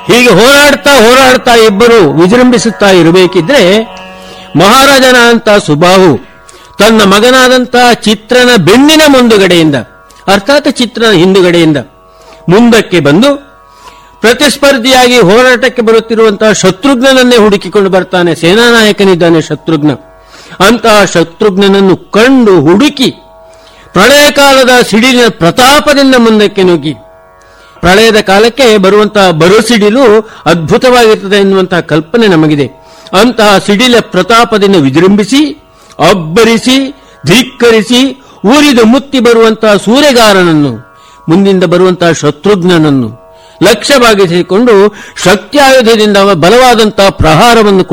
ಹೀಗೆ ಹೋರಾಡ್ತಾ ಹೋರಾಡ್ತಾ ಇಬ್ಬರು ವಿಜೃಂಭಿಸುತ್ತಾ ಇರಬೇಕಿದ್ರೆ ಮಹಾರಾಜನಾದಂತ ಸುಬಾಹು ತನ್ನ ಮಗನಾದಂತ ಚಿತ್ರನ ಬೆನ್ನಿನ ಮುಂದುಗಡೆಯಿಂದ ಅರ್ಥಾತ್ ಚಿತ್ರನ ಹಿಂದುಗಡೆಯಿಂದ ಮುಂದಕ್ಕೆ ಬಂದು ಪ್ರತಿಸ್ಪರ್ಧಿಯಾಗಿ ಹೋರಾಟಕ್ಕೆ ಬರುತ್ತಿರುವಂತಹ ಶತ್ರುಘ್ನನನ್ನೇ ಹುಡುಕಿಕೊಂಡು ಬರ್ತಾನೆ ಸೇನಾನಾಯಕನಿದ್ದಾನೆ ಶತ್ರುಘ್ನ ಅಂತಹ ಶತ್ರುಘ್ನನನ್ನು ಕಂಡು ಹುಡುಕಿ ಪ್ರಳಯ ಕಾಲದ ಸಿಡಿಲಿನ ಪ್ರತಾಪದಿಂದ ಮುಂದಕ್ಕೆ ನುಗ್ಗಿ ಪ್ರಳಯದ ಕಾಲಕ್ಕೆ ಬರುವಂತಹ ಬರುಸಿಡಿಲು ಅದ್ಭುತವಾಗಿರ್ತದೆ ಎನ್ನುವಂತಹ ಕಲ್ಪನೆ ನಮಗಿದೆ ಅಂತಹ ಸಿಡಿಲ ಪ್ರತಾಪದಿಂದ ವಿಜೃಂಭಿಸಿ ಅಬ್ಬರಿಸಿ ಧಿಕ್ಕರಿಸಿ ಊರಿದು ಮುತ್ತಿ ಬರುವಂತಹ ಸೂರ್ಯಗಾರನನ್ನು ಮುಂದಿಂದ ಬರುವಂತಹ ಶತ್ರುಘ್ನನನ್ನು ಲಕ್ಷ್ಯವಾಗಿಸಿಕೊಂಡು ಶಕ್ತಿಯಾಯುಧದಿಂದ ಬಲವಾದಂತಹ ಪ್ರಹಾರವನ್ನು